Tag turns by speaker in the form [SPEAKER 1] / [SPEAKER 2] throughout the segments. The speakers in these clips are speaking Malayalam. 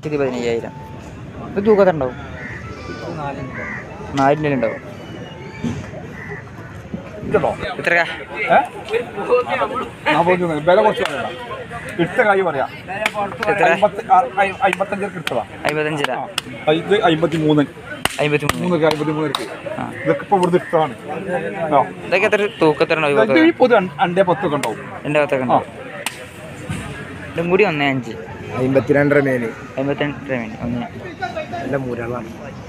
[SPEAKER 1] ഇത് പതിനയ്യായിരം ഇത് തൂക്കത്തിൽ ഉണ്ടാവും നാലിൻ്റെ ഉണ്ടാവും എത്ര
[SPEAKER 2] വില കുറച്ച് പറയണ്ട ഇട്ട കൈ പറയാം
[SPEAKER 1] എത്ര
[SPEAKER 2] അമ്പത്തഞ്ച് കിട്ടതാ
[SPEAKER 1] അമ്പത്തഞ്ച് രൂപ
[SPEAKER 2] ഇത് അമ്പത്തി മൂന്ന്
[SPEAKER 1] അമ്പത്തി മൂന്ന്
[SPEAKER 2] മൂന്നൊക്കെ അമ്പത്തി മൂന്ന് ഇருக்கு
[SPEAKER 1] ആ
[SPEAKER 2] ഇതൊക്കെ ഇപ്പൊ ഇവിടുന്ന് ഇഷ്ടമാണ് ആ
[SPEAKER 1] ഇതൊക്കെ എത്ര തൂക്കത്തിലുണ്ടാവും
[SPEAKER 2] ഇത് ഈ പൊതു അണ്ടേ പത്തൊക്കെ ഉണ്ടാവും
[SPEAKER 1] എൻ്റെ ഭാഗത്തൊക്കെ ഉണ്ടാവും ഇതും കൂടി ഒന്നേ അഞ്ച്
[SPEAKER 2] അമ്പത്തിരണ്ടര മേന്
[SPEAKER 1] അമ്പത്തിരണ്ട് രൂപ വേണ്ടി ഒന്ന്
[SPEAKER 2] നല്ല മൂരാളാണ്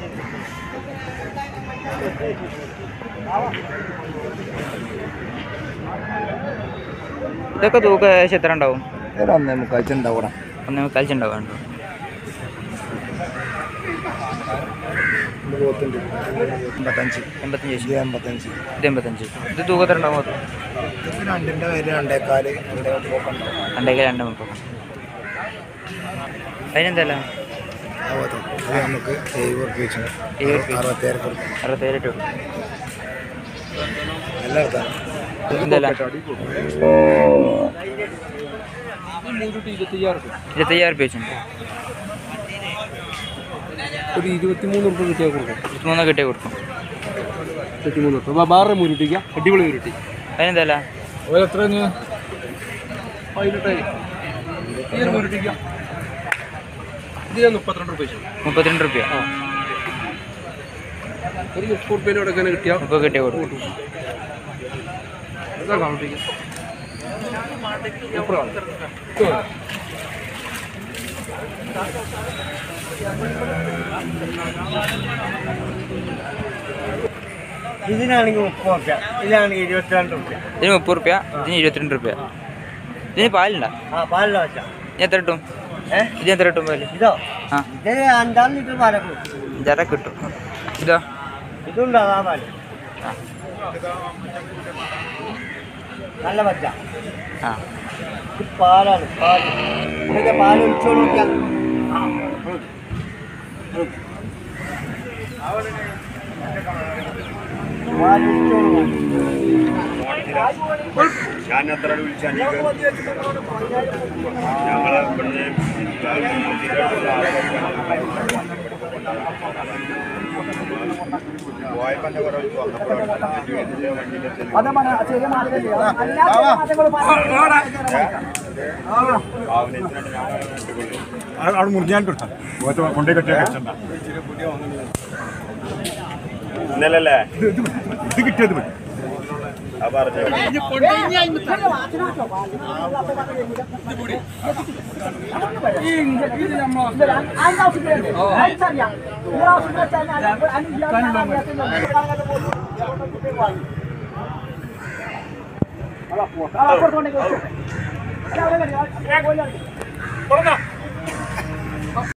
[SPEAKER 1] ഇതൊക്കെ തൂക്കം ഏകദേശം എത്ര ഉണ്ടാവും
[SPEAKER 2] ഒന്നേ മുക്കാഴ്ച ഉണ്ടാവൂടാ
[SPEAKER 1] ഒന്നേ മുക്കാൽച്ച് ഉണ്ടാവും വേണ്ടോ
[SPEAKER 2] അമ്പത്തഞ്ച്
[SPEAKER 1] എൺപത്തഞ്ച്
[SPEAKER 2] ഇത് അമ്പത്തഞ്ച്
[SPEAKER 1] ഇത് എൺപത്തഞ്ച് ഇത് തൂക്കത്തിൽ ഉണ്ടാവും അത്
[SPEAKER 2] ഇത് രണ്ടിന്റെ പേര് രണ്ടേക്കാല് ഇവിടെ പോക്കുണ്ടാവും
[SPEAKER 1] രണ്ടേക്ക് രണ്ട് മുപ്പത് അതിനെന്തല്ല
[SPEAKER 2] അത് നമുക്ക് എഴുപത് റുപ്യ വെച്ചു
[SPEAKER 1] എഴുപത് റുപ്യ.
[SPEAKER 2] അറുപത്തേഴ് കൊടുക്കും
[SPEAKER 1] അറുപത്തേഴ് ഇട്ടു
[SPEAKER 2] എല്ലായിടത്താണ്
[SPEAKER 1] എന്തല്ല ഇരുപത്തയ്യായിരം റുപ്യ വെച്ചിട്ടുണ്ട്
[SPEAKER 3] ഒരു ഇരുപത്തിമൂന്ന് റുപ്യ കിട്ടിയാൽ കൊടുക്കും
[SPEAKER 1] ഇരുപത്തിമൂന്ന് കിട്ടിയ കൊടുക്കും
[SPEAKER 3] ഇരുപത്തിമൂന്ന് റുപ്യ ബാറിന് മുരുട്ടിക്ക അടിപൊളി മുരുട്ടി
[SPEAKER 1] അതിനെന്തല്ല
[SPEAKER 3] എത്ര പതിനെട്ടായി ഈ മുരുട്ടിക്ക ഇത് ഞാൻ മുപ്പത്തിരണ്ട് റുപ്യ വെച്ചു
[SPEAKER 1] മുപ്പത്തിരണ്ട് റുപ്യ
[SPEAKER 3] ഒരു മുപ്പത് റുപ്യേൻ്റെ അവിടെ തന്നെ കിട്ടിയാൽ
[SPEAKER 1] മുപ്പത് കിട്ടിയ കൊടുക്കും
[SPEAKER 3] എന്താ കാണിപ്പിക്കുക
[SPEAKER 4] ഇതിനാണെങ്കിൽ മുപ്പത് റുപ്യ ഇതിനാണെങ്കിൽ ഇരുപത്തിരണ്ട് റുപ്യ
[SPEAKER 1] ഇതിന് മുപ്പത് റുപ്യ ഇതിന് ഇരുപത്തിരണ്ട് റുപ്യ ഇതിന് പാലുണ്ടോ
[SPEAKER 4] ആ പാലില വെച്ച
[SPEAKER 1] ഇനി എത്ര കിട്ടും
[SPEAKER 4] ഏ
[SPEAKER 1] ഇത് എത്ര കിട്ടും പാല്
[SPEAKER 4] ഇതോ
[SPEAKER 1] ആ
[SPEAKER 4] ഇത് അഞ്ചാറ് ലിറ്റർ പാലൊക്കെ കിട്ടും.
[SPEAKER 1] ജര കിട്ടും ഇതോ
[SPEAKER 4] ഇതുണ്ട് അതാ പാല്
[SPEAKER 1] ആ
[SPEAKER 4] നല്ല പച്ച
[SPEAKER 1] ആ
[SPEAKER 4] ഇത് പാലാണ് പാല് ഇതൊക്കെ പാല് ഒഴിച്ചു നോക്കിയാൽ പാല് ഒഴിച്ചു
[SPEAKER 2] അവിടെ മുറിഞ്ഞാൻ കിട്ടാം കൊണ്ടേ കെട്ടിയാൽ കഴിച്ചണ്ട
[SPEAKER 5] ഇന്നലല്ലേ
[SPEAKER 2] ഇത് കിട്ടിയത് മതി
[SPEAKER 5] ആ പറഞ്ഞു
[SPEAKER 4] അപ്പുറത്തോണ്ടേക്ക്